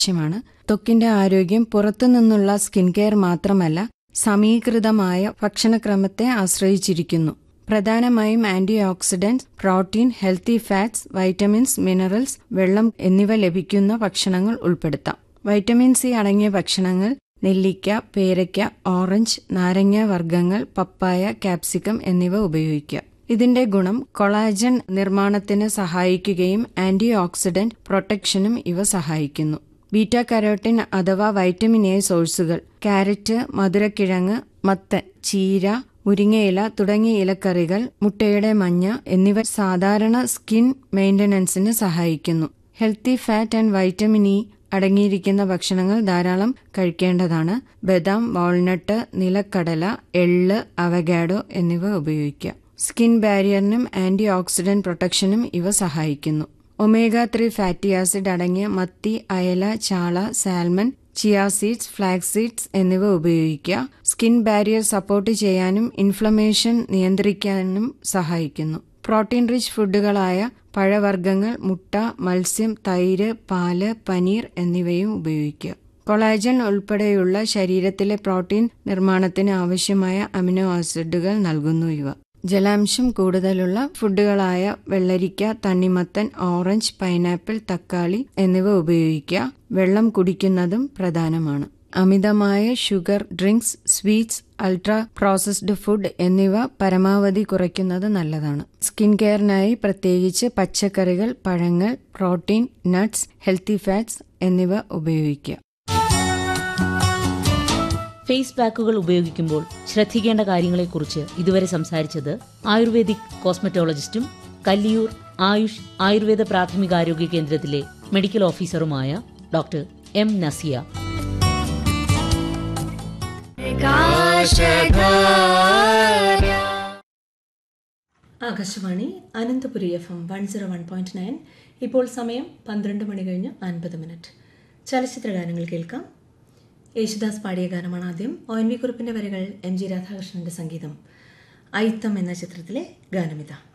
ലക്ഷ്യമാണ് ത്വക്കിന്റെ ആരോഗ്യം പുറത്തുനിന്നുള്ള സ്കിൻ കെയർ മാത്രമല്ല സമീകൃതമായ ഭക്ഷണക്രമത്തെ ആശ്രയിച്ചിരിക്കുന്നു പ്രധാനമായും anti oxidant protein healthy fats vitamins minerals വെള്ളം എന്നിവ ലഭിക്കുന്ന ഭക്ഷണങ്ങൾ ഉൾപ്പെടുത്താം വൈറ്റമിൻ സി അടങ്ങിയ ഭക്ഷണങ്ങൾ നെല്ലിക്ക പേരയ്ക്ക ഓറഞ്ച് നാരങ്ങ വർഗ്ഗങ്ങൾ പപ്പായ കാപ്സിക്കം എന്നിവ ഉപയോഗിക്കുക ഇതിന്റെ ഗുണം കൊളാജൻ നിർമ്മാണത്തിന് സഹായിക്കുകയും ആന്റി ഓക്സിഡന്റ് പ്രൊട്ടക്ഷനും ഇവ സഹായിക്കുന്നു ബീറ്റ കരോട്ടിൻ അഥവാ വൈറ്റമിൻ എ സോഴ്സുകൾ കാരറ്റ് മധുരക്കിഴങ്ങ് മത്തൻ ചീര മുരിങ്ങയില തുടങ്ങിയ ഇലക്കറികൾ മുട്ടയുടെ മഞ്ഞ എന്നിവ സാധാരണ സ്കിൻ മെയിന്റനൻസിന് സഹായിക്കുന്നു healthy fat and vitamin E അടങ്ങിയിരിക്കുന്ന ഭക്ഷണങ്ങൾ ധാരാളം കഴിക്കേണ്ടതാണ് ബദാം വാൾനട്ട് നിലക്കടല എള്ള് അവഗാഡോ എന്നിവ ഉപയോഗിക്കുക സ്കിൻ ബാരിയറിനും ആന്റി ഓക്സിഡന്റ് പ്രൊട്ടക്ഷനും ഇവ സഹായിക്കുന്നു ഒമേഗ ത്രീ ഫാറ്റി ആസിഡ് അടങ്ങിയ മത്തി അയല ചാള salmon chia seeds flax seeds എന്നിവ ഉപയോഗിക്കുക സ്കിൻ ബാരിയർ സപ്പോർട്ട് ചെയ്യാനും ഇൻഫ്ലമേഷൻ നിയന്ത്രിക്കാനും സഹായിക്കുന്നു പ്രോട്ടീൻ റിച്ച് ഫുഡുകളായ പഴവർഗ്ഗങ്ങൾ മുട്ട മത്സ്യം തൈര് പാല് പനീർ എന്നിവയും ഉപയോഗിക്കുക കൊളാജൻ ഉൾപ്പെടെയുള്ള ശരീരത്തിലെ പ്രോട്ടീൻ നിർമ്മാണത്തിന് ആവശ്യമായ അമിനോ ആസിഡുകൾ നൽകുന്നു ഇവ ജലാംശം കൂടുതലുള്ള ഫുഡുകളായ വെള്ളരിക്ക തണ്ണിമത്തൻ ഓറഞ്ച് പൈനാപ്പിൾ തക്കാളി എന്നിവ ഉപയോഗിക്കുക വെള്ളം കുടിക്കുന്നതും പ്രധാനമാണ് അമിതമായ sugar drinks sweets ultra processed food എന്നിവ പരമാവധി കുറയ്ക്കുന്നത് നല്ലതാണ് സ്കിൻ കെയറിനായി പ്രത്യേകിച്ച് പച്ചക്കറികൾ പഴങ്ങൾ പ്രോട്ടീൻ നട്ട്സ് ഹെൽത്തി ഫാറ്റ്സ് എന്നിവ ഉപയോഗിക്കുക ഫേസ് പാക്കുകൾ ഉപയോഗിക്കുമ്പോൾ ശ്രദ്ധിക്കേണ്ട കാര്യങ്ങളെക്കുറിച്ച് ഇതുവരെ സംസാരിച്ചത് ആയുർവേദിക് കോസ്മെറ്റോളജിസ്റ്റും കല്ലിയൂർ ആയുഷ് ആയുർവേദ പ്രാഥമികാരോഗ്യ കേന്ദ്രത്തിലെ മെഡിക്കൽ ഓഫീസറുമായ doctor M Nasiya Akashvani Ananthapuri F M one zero one point nine ഇപ്പോൾ സമയം പന്ത്രണ്ട് മണി കഴിഞ്ഞ് അൻപത് മിനിറ്റ് ചലച്ചിത്ര ഗാനങ്ങൾ കേൾക്കാം യേശുദാസ് പാടിയ ഗാനമാണ് ആദ്യം ഒ എൻ വി കുറിപ്പിന്റെ വരികൾ എം ജി രാധാകൃഷ്ണന്റെ സംഗീതം ഐത്തം എന്ന ചിത്രത്തിലെ ഗാനമിത